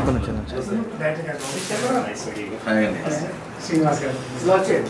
Hi అండి శ్రీనివాస్ గారు ఇలా వచ్చేయండి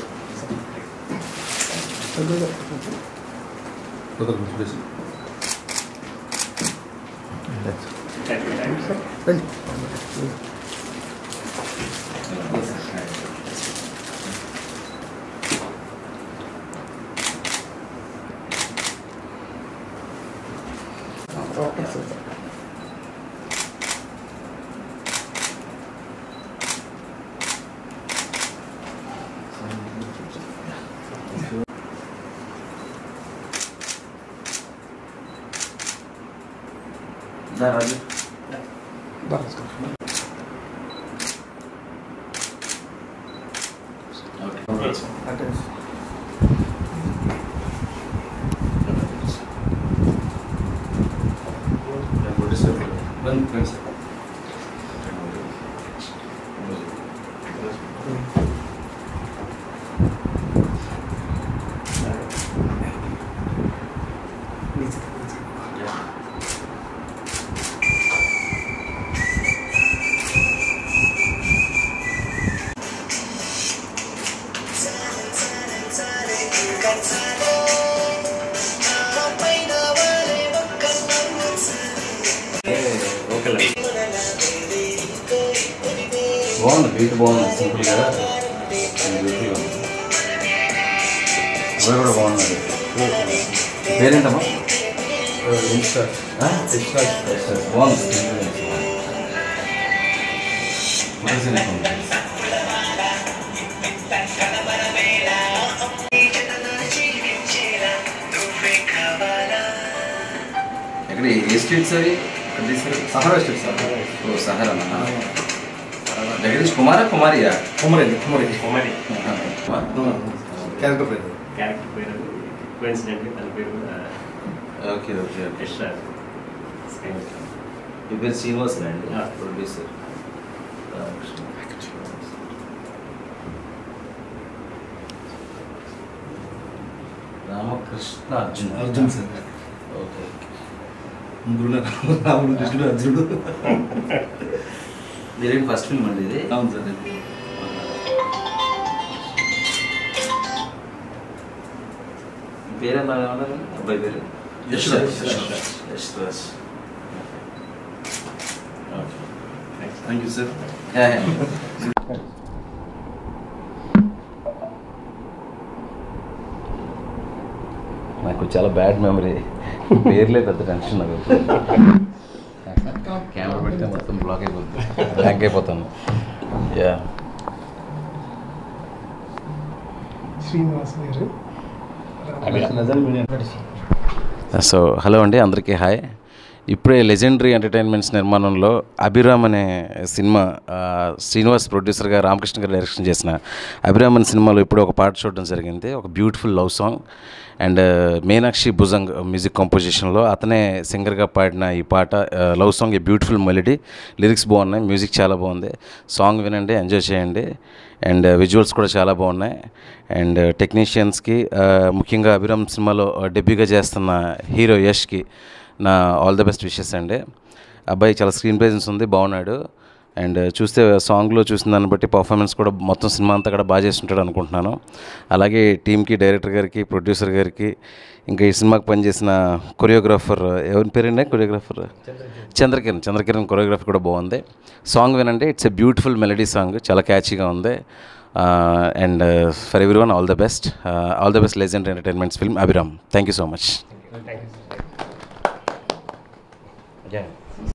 దా రాజు ఓకే రండి రండి సార్ బాగుంది బీట్ బాగుంది సింపుల్గా బ్యూటీగా ఉంది అబ్బాయి కూడా బాగున్నాడు పేరేంటమ్మా ఆ? బాగుంది సింపుల్గా ఉంది. మంచిగానే ఉంది. ఎక్కడ ఏ స్ట్రీట్స్ అవి ఎక్కడ తీసుకెళ్ళి సహారా స్టేట్ సార్ ఓ సహరా జగదీష్ కుమారా కుమారియా కుమరండి కుమరి కుమారి క్యారెక్టర్ పేరు క్యారెక్టర్ పేరు కోయిన్సిడెంట్లీ తన పేరు కూడా okay okay okay Yash Raj screen మీ పేరు శ్రీనివాస్ అండి ఆ. Producer Ramakrishna Arjun Arjun sir okay ముగ్గురు రాముడు కృష్ణుడు అర్జునుడు మీరేంటి ఫస్ట్ ఫిల్మ్ అండి ఇది అవును సార్ మీ పేరేమన్నా ఏమన్నారు అబ్బాయి పేరు Yash Raj. Yash Raj okay thank you sir yeah, yeah. నాకు చాలా బ్యాడ్ మెమరీ పేర్లే పెద్ద టెన్షన్ నాకు కెమెరా పెడితే మొత్తం బ్లాక్ అయిపోతుంది బ్లాంక్ అయిపోతాను యా శ్రీనివాస్ గారు సో హలో అండి అందరికీ హాయ్ ఇప్పుడే లెజెండరీ ఎంటర్టైన్మెంట్స్ నిర్మాణంలో అభిరామ్ అనే సినిమా ఆ, శ్రీనివాస్ ప్రొడ్యూసర్గా రామకృష్ణ గారు డైరెక్షన్ చేసిన అభిరామ్ అనే సినిమాలో ఇప్పుడు ఒక పాట చూడడం జరిగింది ఒక beautiful love song and Meenakshi Bhujang music కంపోజిషన్లో అతనే సింగర్గా పాడిన ఈ పాట love song a beautiful melody lyrics బాగున్నాయి మ్యూజిక్ చాలా బాగుంది సాంగ్ వినండి ఎంజాయ్ చేయండి అండ్ విజువల్స్ కూడా చాలా బాగున్నాయి అండ్ టెక్నీషియన్స్కి ముఖ్యంగా అభిరామ్ సినిమాలో డెబ్యూగా చేస్తున్న హీరో యష్కి నా ఆల్ ద బెస్ట్ విషెస్ అండి అబ్బాయి చాలా స్క్రీన్ ప్రెజెన్స్ ఉంది బాగున్నాడు అండ్ చూస్తే సాంగ్లో చూసిన దాన్ని బట్టి పర్ఫార్మెన్స్ కూడా మొత్తం సినిమా అంతా కూడా బాగా చేస్తుంటాడు అనుకుంటున్నాను అలాగే టీంకి డైరెక్టర్ గారికి ప్రొడ్యూసర్ గారికి ఇంకా ఈ సినిమాకి పనిచేసిన కొరియోగ్రాఫర్ ఎవరి పేరండి కొరియోగ్రాఫర్ చంద్రకిరణ్ చంద్రకిరణ్ కొరియోగ్రఫీ కూడా బాగుంది సాంగ్ వినండి it's a beautiful melody song చాలా క్యాచీగా ఉంది and for every one all the best all the best legend entertainments film Abhiram thank you so much